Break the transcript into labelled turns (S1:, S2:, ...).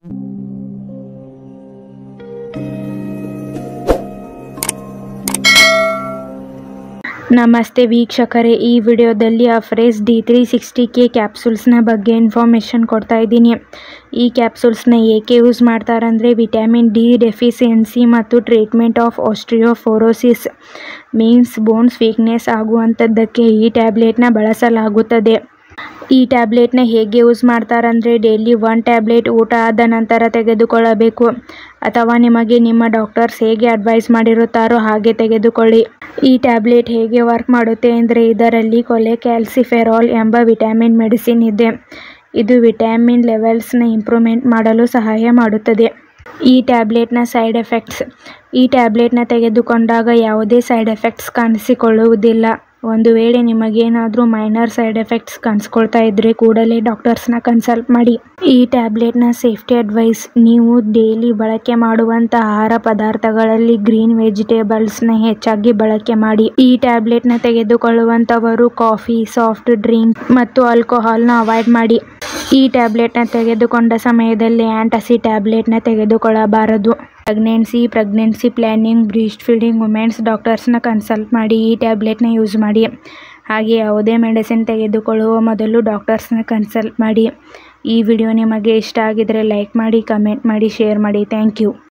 S1: ನಮಸ್ತೆ ವೀಕ್ಷಕರೇ ಈ ವಿಡಿಯೋದಲ್ಲಿ ಅಫ್ರೇಸ್ ಡಿ ತ್ರೀ ಸಿಕ್ಸ್ಟಿ ಕೆ ಕ್ಯಾಪ್ಸೂಲ್ಸ್ನ ಬಗ್ಗೆ ಇನ್ಫಾರ್ಮೇಷನ್ ಕೊಡ್ತಾ ಇದ್ದೀನಿ ಈ ಕ್ಯಾಪ್ಸೂಲ್ಸ್ನ ಏಕೆ ಯೂಸ್ ಮಾಡ್ತಾರಂದರೆ ವಿಟಮಿನ್ ಡಿ ಡೆಫಿಷಿಯನ್ಸಿ ಮತ್ತು treatment of osteoporosis means bones weakness ಆಗುವಂಥದ್ದಕ್ಕೆ ಈ ಟ್ಯಾಬ್ಲೆಟ್ನ ಬಳಸಲಾಗುತ್ತದೆ ಈ ಟ್ಯಾಬ್ಲೆಟ್ನ ಹೇಗೆ ಯೂಸ್ ಮಾಡ್ತಾರಂದರೆ ಡೈಲಿ ಒನ್ ಟ್ಯಾಬ್ಲೆಟ್ ಊಟ ಆದ ನಂತರ ತೆಗೆದುಕೊಳ್ಳಬೇಕು ಅಥವಾ ನಿಮಗೆ ನಿಮ್ಮ ಡಾಕ್ಟರ್ಸ್ ಹೇಗೆ ಅಡ್ವೈಸ್ ಮಾಡಿರುತ್ತಾರೋ ಹಾಗೆ ತೆಗೆದುಕೊಳ್ಳಿ ಈ ಟ್ಯಾಬ್ಲೆಟ್ ಹೇಗೆ ವರ್ಕ್ ಮಾಡುತ್ತೆ ಅಂದರೆ ಇದರಲ್ಲಿ ಕೊಲೆ ಕ್ಯಾಲ್ಸಿಫೆರಾಲ್ ಎಂಬ ವಿಟಮಿನ್ ಮೆಡಿಸಿನ್ ಇದೆ ಇದು ವಿಟಮಿನ್ ಲೆವೆಲ್ಸ್ನ ಇಂಪ್ರೂವ್ಮೆಂಟ್ ಮಾಡಲು ಸಹಾಯ ಮಾಡುತ್ತದೆ ಈ ಟ್ಯಾಬ್ಲೆಟ್ನ ಸೈಡ್ ಎಫೆಕ್ಟ್ಸ್ ಈ ಟ್ಯಾಬ್ಲೆಟ್ನ ತೆಗೆದುಕೊಂಡಾಗ ಯಾವುದೇ ಸೈಡ್ ಎಫೆಕ್ಟ್ಸ್ ಕಾಣಿಸಿಕೊಳ್ಳುವುದಿಲ್ಲ ಒಂದು ವೇಳೆ ನಿಮಗೇನಾದರೂ ಮೈನರ್ ಸೈಡ್ ಎಫೆಕ್ಟ್ಸ್ ಕಾಣಿಸ್ಕೊಳ್ತಾ ಇದ್ದರೆ ಕೂಡಲೇ ಡಾಕ್ಟರ್ಸ್ನ ಕನ್ಸಲ್ಟ್ ಮಾಡಿ ಈ ಟ್ಯಾಬ್ಲೆಟ್ನ ಸೇಫ್ಟಿ ಅಡ್ವೈಸ್ ನೀವು ಡೈಲಿ ಬಳಕೆ ಮಾಡುವಂಥ ಆಹಾರ ಪದಾರ್ಥಗಳಲ್ಲಿ ಗ್ರೀನ್ ವೆಜಿಟೇಬಲ್ಸ್ನ ಹೆಚ್ಚಾಗಿ ಬಳಕೆ ಮಾಡಿ ಈ ಟ್ಯಾಬ್ಲೆಟ್ನ ತೆಗೆದುಕೊಳ್ಳುವಂಥವರು ಕಾಫಿ ಸಾಫ್ಟ್ ಡ್ರಿಂಕ್ ಮತ್ತು ಆಲ್ಕೋಹಾಲ್ನ ಅವಾಯ್ಡ್ ಮಾಡಿ ಈ ಟ್ಯಾಬ್ಲೆಟ್ನ ತೆಗೆದುಕೊಂಡ ಸಮಯದಲ್ಲಿ ಆ್ಯಂಟಸಿ ಟ್ಯಾಬ್ಲೆಟ್ನ ತೆಗೆದುಕೊಳ್ಳಬಾರದು pregnancy pregnancy planning breast feeding women's ಡಾಕ್ಟರ್ಸ್ನ ಕನ್ಸಲ್ಟ್ ಮಾಡಿ ಈ ಟ್ಯಾಬ್ಲೆಟ್ನ ಯೂಸ್ ಮಾಡಿ ಹಾಗೆ ಯಾವುದೇ ಮೆಡಿಸಿನ್ ತೆಗೆದುಕೊಳ್ಳುವ ಮೊದಲು ಡಾಕ್ಟರ್ಸ್ನ ಕನ್ಸಲ್ಟ್ ಮಾಡಿ ಈ ವಿಡಿಯೋ ನಿಮಗೆ ಇಷ್ಟ ಆಗಿದರೆ ಲೈಕ್ ಮಾಡಿ ಕಮೆಂಟ್ ಮಾಡಿ ಶೇರ್ ಮಾಡಿ ಥ್ಯಾಂಕ್ ಯು